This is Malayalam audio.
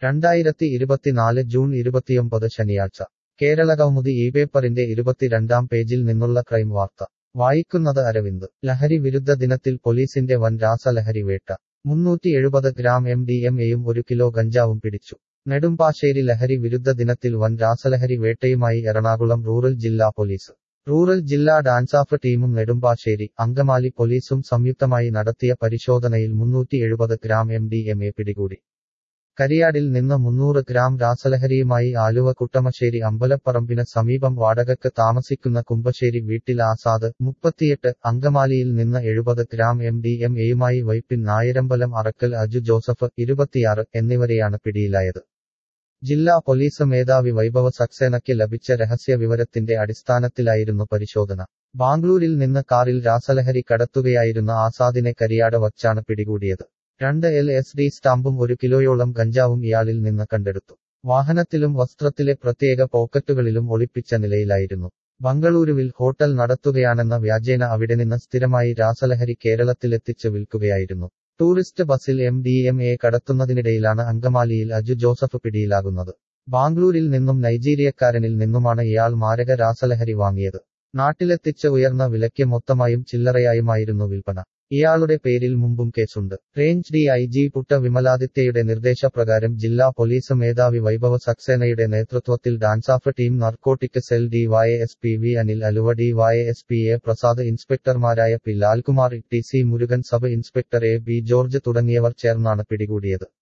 രണ്ടായിരത്തി ഇരുപത്തിനാല് ജൂൺ ഇരുപത്തിയൊമ്പത് ശനിയാഴ്ച കേരളകൗമുദി ഈ പേപ്പറിന്റെ ഇരുപത്തിരണ്ടാം പേജിൽ നിന്നുള്ള ക്രൈം വാർത്ത വായിക്കുന്നത് അരവിന്ദ് ലഹരി വിരുദ്ധ ദിനത്തിൽ പോലീസിന്റെ വൻ രാസലഹരി വേട്ട മുന്നൂറ്റി എഴുപത് ഗ്രാം എം ഡി എം എയും ഒരു കിലോ ഗഞ്ചാവും പിടിച്ചു നെടുമ്പാശ്ശേരി ലഹരി വിരുദ്ധ ദിനത്തിൽ വൻ രാസലഹരി വേട്ടയുമായി എറണാകുളം റൂറൽ ജില്ലാ പോലീസ് റൂറൽ ജില്ലാ ഡാൻസാഫ് ടീമും നെടുമ്പാശ്ശേരി അങ്കമാലി പോലീസും സംയുക്തമായി നടത്തിയ പരിശോധനയിൽ മുന്നൂറ്റി എഴുപത് gram M D M A പിടികൂടി കരിയാടിൽ നിന്ന് മുന്നൂറ് ഗ്രാം രാസലഹരിയുമായി ആലുവ കുട്ടമശ്ശേരി അമ്പലപ്പറമ്പിന് സമീപം വാടകയ്ക്ക് താമസിക്കുന്ന കുമ്പശ്ശേരി വീട്ടിൽ ആസാദ് മുപ്പത്തിയെട്ട് അങ്കമാലിയിൽ നിന്ന് എഴുപത് ഗ്രാം എം ഡി എം എയുമായി വൈപ്പിൻ നായരമ്പലം അറക്കൽ അജു ജോസഫ് ഇരുപത്തിയാറ് എന്നിവരെയാണ് പിടിയിലായത് ജില്ലാ പോലീസ് മേധാവി വൈഭവ സക്സേനയ്ക്ക് ലഭിച്ച രഹസ്യ വിവരത്തിന്റെ അടിസ്ഥാനത്തിലായിരുന്നു പരിശോധന ബാംഗ്ലൂരിൽ നിന്ന് കാറിൽ രാസലഹരി കടത്തുകയായിരുന്ന ആസാദിനെ കരിയാട് വച്ചാണ് പിടികൂടിയത് രണ്ട് എൽ എസ് ഡി സ്റ്റാമ്പും ഒരു കിലോയോളം ഗഞ്ചാവും ഇയാളിൽ നിന്ന് കണ്ടെടുത്തു വാഹനത്തിലും വസ്ത്രത്തിലെ പ്രത്യേക പോക്കറ്റുകളിലും ഒളിപ്പിച്ച നിലയിലായിരുന്നു ബംഗളൂരുവിൽ ഹോട്ടൽ നടത്തുകയാണെന്ന വ്യാജേന അവിടെ നിന്ന് സ്ഥിരമായി രാസലഹരി കേരളത്തിലെത്തിച്ച് വിൽക്കുകയായിരുന്നു ടൂറിസ്റ്റ് ബസിൽ എം ഡി എം എ കടത്തുന്നതിനിടയിലാണ് അങ്കമാലിയിൽ അജു ജോസഫ് പിടിയിലാകുന്നത് ബാംഗ്ലൂരിൽ നിന്നും നൈജീരിയക്കാരനിൽ നിന്നുമാണ് ഇയാൾ മാരക രാസലഹരി വാങ്ങിയത് നാട്ടിലെത്തിച്ച് ഉയർന്ന വിലയ്ക്ക് മൊത്തമായും ചില്ലറയായുമായിരുന്നു വിൽപ്പന ഇയാളുടെ പേരിൽ മുമ്പും കേസുണ്ട് range D I G Putta വിമലാദിത്യയുടെ നിർദ്ദേശപ്രകാരം ജില്ലാ പോലീസ് മേധാവി വൈഭവ സക്സേനയുടെ നേതൃത്വത്തിൽ DANSAF team narcotic cell D Y S P V Anil Aluva D Y S P A Prasad ഇൻസ്പെക്ടർമാരായ P Lalkumar T C Murugan sub inspector A B George തുടങ്ങിയവർ ചേർന്നാണ് പിടികൂടിയത്